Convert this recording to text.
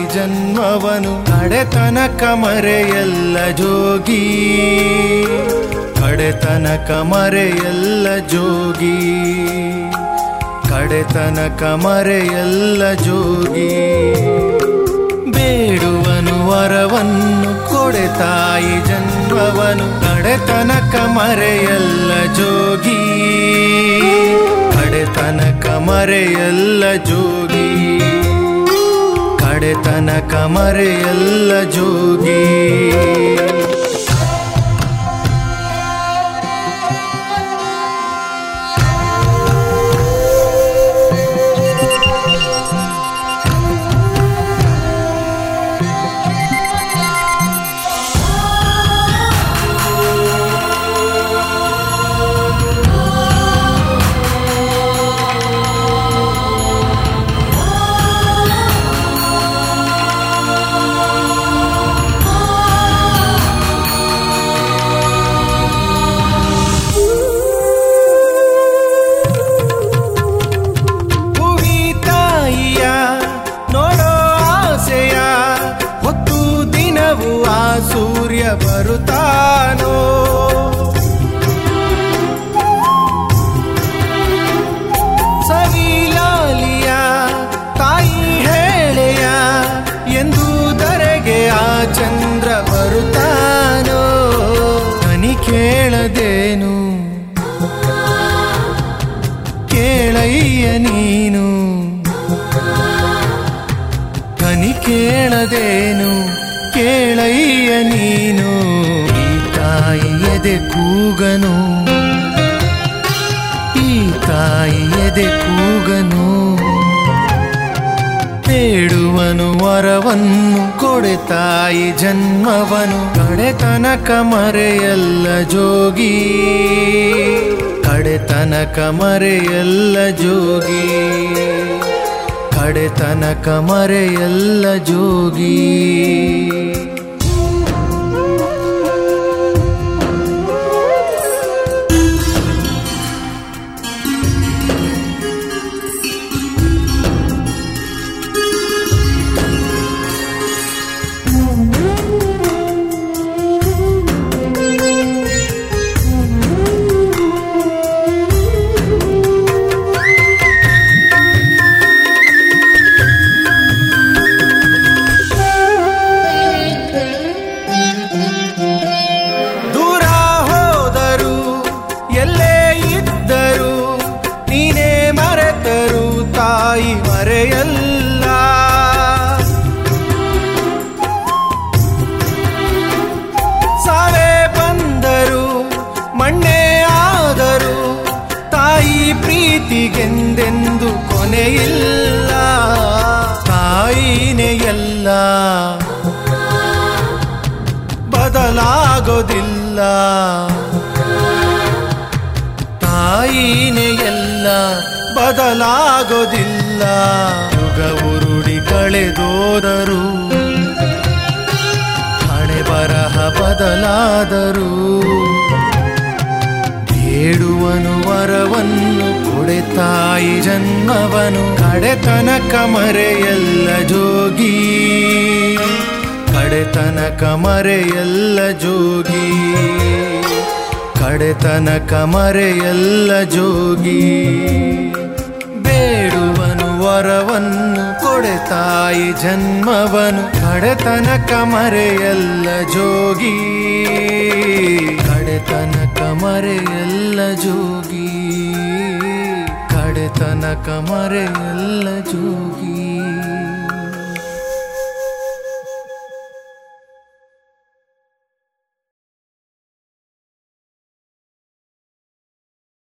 ಜನ್ಮವನು ಕಡೆತನಕ ಮರೆಯಲ್ಲ ಜೋಗಿ ಕಡೆತನಕ ಮರೆಯಲ್ಲ ಜೋಗಿ ಕಡೆತನಕ ಮರೆಯಲ್ಲ ಜೋಗಿ ಬೇಡುವನು ವರವನ್ನು ಕೊಡೆ ತಾಯಿ ಜನ್ಮವನು ಕಡೆತನಕ ಮರೆಯಲ್ಲ ಜೋಗಿ ಕಡೆತನಕ ಮರೆಯಲ್ಲ ಜೋಗಿ ಕಡೆತನಕ ಮರೆಯಲ್ಲ ಜೋಗಿ ಭುವಿ ತಾಯಿಯ ನೋಡೋ ಆಸೆಯ ಹೊತ್ತು ದಿನವೂ ಆ ಸೂರ್ಯ ಬರುತ್ತಾನೋ ಸವಿಲಾಲಿಯ ತಾಯಿ ಹೇಳೆಯ ಎಂದು ಧರೆಗೆ ಆ ಚಂದ್ರ ಬರುತ್ತಾನೋ ಕನಿ ಕೇಳದೇನು ಕೇಳಯ್ಯ ನೀನು ಕನಿ ಕೇಳದೇನು ಕೇಳಯ್ಯ ನೀನು ಈ ತಾಯಿ ಎದೆ ಕೂಗನು ಈ ತಾಯಿ ಎದೆ ಕೂಗನು ಬೇಡುವನು ವರವನ್ನು ಕೊಡೆ ತಾಯಿ ಜನ್ಮವನು ಕಡೆತನಕ ಮರೆಯಲ್ಲ ಜೋಗಿ ಕಡೆತನಕ ಮರೆಯಲ್ಲ ಜೋಗಿ ಕಡೆತನಕ ಮರೆಯಲ್ಲ ಜೋಗಿ ದೂರ ಹೋದರು ಎಲ್ಲೇ ಇದ್ದರು ನೀನೇ ಮರೆತರು ತಾಯಿ ಮರೆಯಲ್ಲ ಸಾವೇ ಬಂದರು ಮಣ್ಣೆ ಆದರು ತಾಯಿ ಪ್ರೀತಿಗೆಂದೆಂದು ಕೊನೆಯಿಲ್ಲ ತಾಯಿನೇ ಎಲ್ಲ ಬದಲಾಗೋದಿಲ್ಲ ತಾಯಿನೇ ಎಲ್ಲ ಬದಲಾಗೋದಿಲ್ಲ ಯುಗ ಉರುಡಿ ಕಳೆದೋದರು ಹಣೆ ಬರಹ ಬದಲಾದರು ಬೇಡುವನು ವರವನ್ನು ಕೊಡೆ ತಾಯಿ ಜನ್ಮವನು ಕಡೆತನಕ ಮರೆಯಲ್ಲ ಜೋಗಿ ಕಡೆತನಕ ಮರೆಯಲ್ಲ ಜೋಗಿ ಕಡೆತನಕ ಮರೆಯಲ್ಲ ಜೋಗಿ ಬೇಡುವನು ವರವನ್ನು ಕೊಡೆ ತಾಯಿ ಜನ್ಮವನು ಕಡೆತನಕ ಮರೆಯಲ್ಲ ಜೋಗಿ ಕಡೆತನಕ ಮರೆಯಲ್ಲ ಜೋಗಿ ಕಡೆತನಕ ಮರೆಯಲ್ಲ ಜೋಗಿ